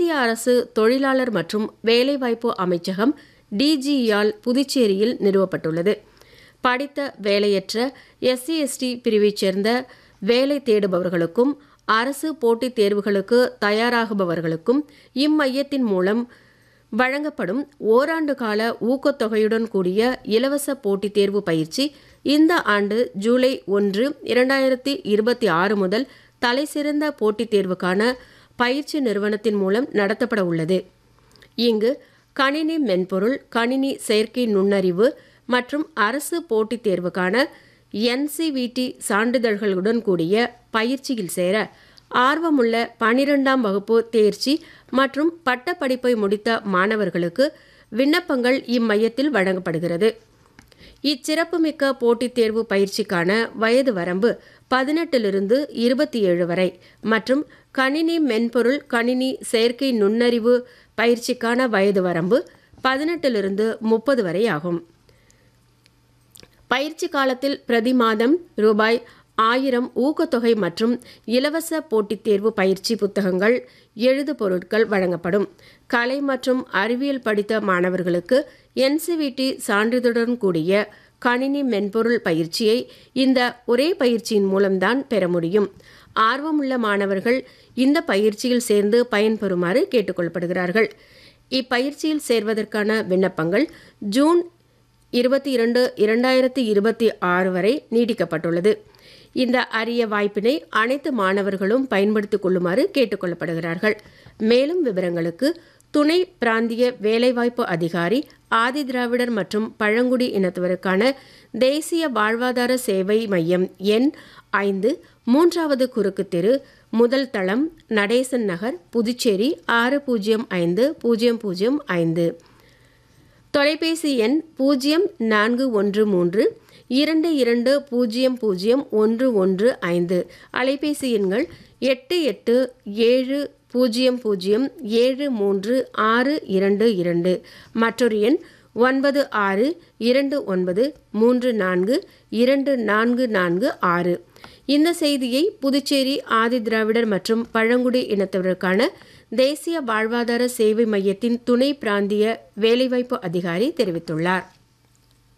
மத்திய அரசு தொழிலாளர் மற்றும் வேலைவாய்ப்பு அமைச்சகம் டிஜியால் புதுச்சேரியில் நிறுவப்பட்டுள்ளது படித்த வேலையற்ற எஸ்சி எஸ்டி பிரிவைச் சேர்ந்த வேலை தேடுபவர்களுக்கும் அரசு போட்டித் தேர்வுகளுக்கு தயாராகுபவர்களுக்கும் இம்மையத்தின் மூலம் வழங்கப்படும் ஓராண்டு கால ஊக்கத்தொகையுடன் கூடிய இலவச போட்டித் தேர்வு பயிற்சி இந்த ஆண்டு ஜூலை ஒன்று இரண்டாயிரத்தி இருபத்தி ஆறு முதல் தலைசிறந்த போட்டித் தேர்வுக்கான பயிற்சி நிறுவனத்தின் மூலம் நடத்தப்பட உள்ளது இங்கு கணினி மென்பொருள் கணினி செயற்கை நுண்ணறிவு மற்றும் அரசு போட்டித் தேர்வுக்கான என்சிவிடி சான்றிதழ்களுடன் கூடிய பயிற்சியில் சேர ஆர்வமுள்ள பனிரெண்டாம் வகுப்பு தேர்ச்சி மற்றும் பட்டப்படிப்பை முடித்த மாணவர்களுக்கு விண்ணப்பங்கள் இம்மையத்தில் வழங்கப்படுகிறது இச்சிறப்புமிக்க போட்டித் தேர்வு பயிற்சிக்கான வயது வரம்பு பதினெட்டிலிருந்து இருபத்தி ஏழு வரை மற்றும் கணினி மென்பொருள் கணினி செயற்கை நுண்ணறிவு பயிற்சிக்கான வயது வரம்பு பதினெட்டிலிருந்து முப்பது வரை ஆகும் பயிற்சி காலத்தில் பிரதி மாதம் ரூபாய் ஆயிரம் ஊக்கத்தொகை மற்றும் இலவச போட்டித் தேர்வு பயிற்சி புத்தகங்கள் எழுது பொருட்கள் வழங்கப்படும் கலை மற்றும் அறிவியல் படித்த மாணவர்களுக்கு என்சிவிடி சான்றிதழுடன் கூடிய கணினி மென்பொருள் பயிற்சியை இந்த ஒரே பயிற்சியின் மூலம்தான் பெற முடியும் ஆர்வமுள்ள மாணவர்கள் இந்த பயிற்சியில் சேர்ந்து பயன்பெறுமாறு கேட்டுக்கொள்ளப்படுகிறார்கள் இப்பயிற்சியில் சேர்வதற்கான விண்ணப்பங்கள் ஜூன் இருபத்தி இரண்டு இரண்டாயிரத்தி இருபத்தி ஆறு வரை நீட்டிக்கப்பட்டுள்ளது இந்த அரிய வாய்ப்பினை அனைத்து மாணவர்களும் பயன்படுத்திக் கொள்ளுமாறு கேட்டுக்கொள்ளப்படுகிறார்கள் மேலும் விவரங்களுக்கு துணை பிராந்திய வேலைவாய்ப்பு அதிகாரி ஆதிதிராவிடர் மற்றும் பழங்குடி இனத்தவருக்கான தேசிய வாழ்வாதார சேவை மையம் எண் ஐந்து மூன்றாவது குறுக்கு தெரு முதல் தளம் நடேசன் நகர் புதுச்சேரி ஆறு பூஜ்ஜியம் ஐந்து பூஜ்ஜியம் பூஜ்ஜியம் ஐந்து தொலைபேசி எண் பூஜ்ஜியம் நான்கு ஒன்று மூன்று இரண்டு இரண்டு பூஜ்ஜியம் பூஜ்ஜியம் ஒன்று ஒன்று ஐந்து அலைபேசி எண்கள் எட்டு எட்டு ஏழு பூஜ்ஜியம் பூஜ்ஜியம் ஏழு மூன்று ஆறு இரண்டு இரண்டு மற்றொரு எண் ஒன்பது ஆறு இரண்டு ஒன்பது மூன்று நான்கு இரண்டு நான்கு நான்கு ஆறு இந்த செய்தியை புதுச்சேரி ஆதிதிராவிடர் மற்றும் பழங்குடி இனத்தவருக்கான தேசிய வாழ்வாதார சேவை மையத்தின் துணை பிராந்திய வேலைவாய்ப்பு அதிகாரி தெரிவித்துள்ளார்